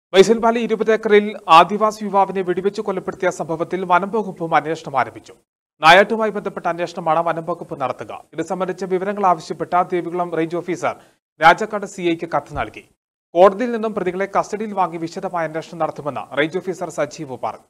ബൈസൽപാലി ഇരുപത് ഏക്കറിൽ ആദിവാസി യുവാവിനെ വെടിവെച്ച് കൊലപ്പെടുത്തിയ സംഭവത്തിൽ വനം വകുപ്പും അന്വേഷണം ആരംഭിച്ചു നായാട്ടുമായി ബന്ധപ്പെട്ട അന്വേഷണമാണ് വനം വകുപ്പ് നടത്തുക ഇത് സംബന്ധിച്ച വിവരങ്ങൾ ആവശ്യപ്പെട്ട Devikulam range officer Rajakkad C ഐക്ക് കത്ത് നൽകി കോടതിയിൽ നിന്നും പ്രതികളെ കസ്റ്റഡിയിൽ വാങ്ങി വിശദമായ അന്വേഷണം നടത്തുമെന്ന് റേഞ്ച് ഓഫീസർ സജീവ് പറഞ്ഞു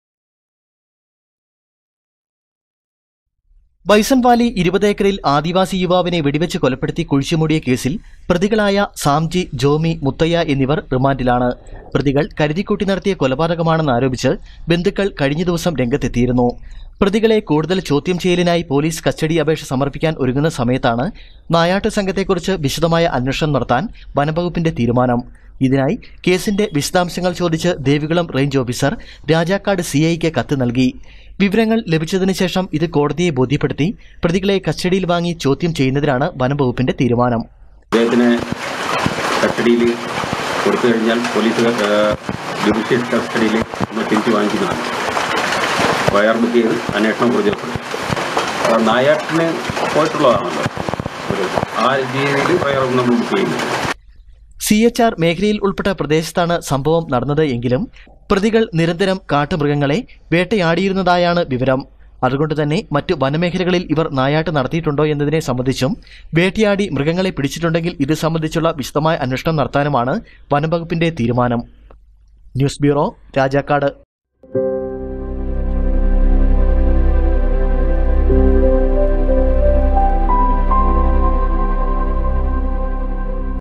ബൈസൺ വാലി ഇരുപത് ഏക്കറിൽ ആദിവാസി യുവാവിനെ വെടിവെച്ച് കൊലപ്പെടുത്തി കുഴിച്ചുമൂടിയ കേസിൽ പ്രതികളായ സാംജി ജോമി മുത്തയ്യ എന്നിവർ റിമാൻഡിലാണ് പ്രതികൾ കരുതിക്കൂട്ടി നടത്തിയ കൊലപാതകമാണെന്ന് ആരോപിച്ച് ബന്ധുക്കൾ കഴിഞ്ഞ ദിവസം രംഗത്തെത്തിയിരുന്നു പ്രതികളെ കൂടുതൽ ചോദ്യം ചെയ്യലിനായി പോലീസ് കസ്റ്റഡി അപേക്ഷ സമർപ്പിക്കാൻ ഒരുങ്ങുന്ന സമയത്താണ് നായാട്ട് സംഘത്തെക്കുറിച്ച് വിശദമായ അന്വേഷണം നടത്താൻ വനംവകുപ്പിന്റെ തീരുമാനം ഇതിനായി കേസിന്റെ വിശദാംശങ്ങൾ ചോദിച്ച് Devikulam range officer Rajakkad C ഐക്ക് കത്ത് നൽകി വിവരങ്ങൾ ലഭിച്ചതിന് ശേഷം ഇത് കോടതിയെ ബോധ്യപ്പെടുത്തി പ്രതികളെ കസ്റ്റഡിയിൽ വാങ്ങി ചോദ്യം ചെയ്യുന്നതിനാണ് വനംവകുപ്പിന്റെ തീരുമാനം അദ്ദേഹത്തിനെ കസ്റ്റഡിയിൽ കൊടുത്തു കഴിഞ്ഞാൽ പോലീസ് ജുഡീഷ്യൽ കസ്റ്റഡിയിൽ നമ്മൾ തിരിച്ചു വാങ്ങിക്കുന്നതാണ് വയർ ബുക്ക് ചെയ്ത് അന്വേഷണം പ്രചോദനം അപ്പോൾ നായാട്ടിന് പോയിട്ടുള്ളതാണല്ലോ ഒരു ആ രീതിയിൽ വയർ നമ്മൾ ബുക്ക് ചെയ്യുന്നത് സി എച്ച് ആർ മേഖലയിൽ ഉൾപ്പെട്ട പ്രദേശത്താണ് സംഭവം നടന്നത് എങ്കിലും പ്രതികൾ നിരന്തരം കാട്ടുമൃഗങ്ങളെ വേട്ടയാടിയിരുന്നതായാണ് വിവരം അതുകൊണ്ട് തന്നെ മറ്റു വനമേഖലകളിൽ ഇവർ നായാട്ട് നടത്തിയിട്ടുണ്ടോ എന്നതിനെ സംബന്ധിച്ചും വേട്ടയാടി മൃഗങ്ങളെ പിടിച്ചിട്ടുണ്ടെങ്കിൽ ഇത് സംബന്ധിച്ചുള്ള വിശദമായ അന്വേഷണം നടത്താനുമാണ് വനംവകുപ്പിന്റെ തീരുമാനം ന്യൂസ് ബ്യൂറോ രാജാക്കാട്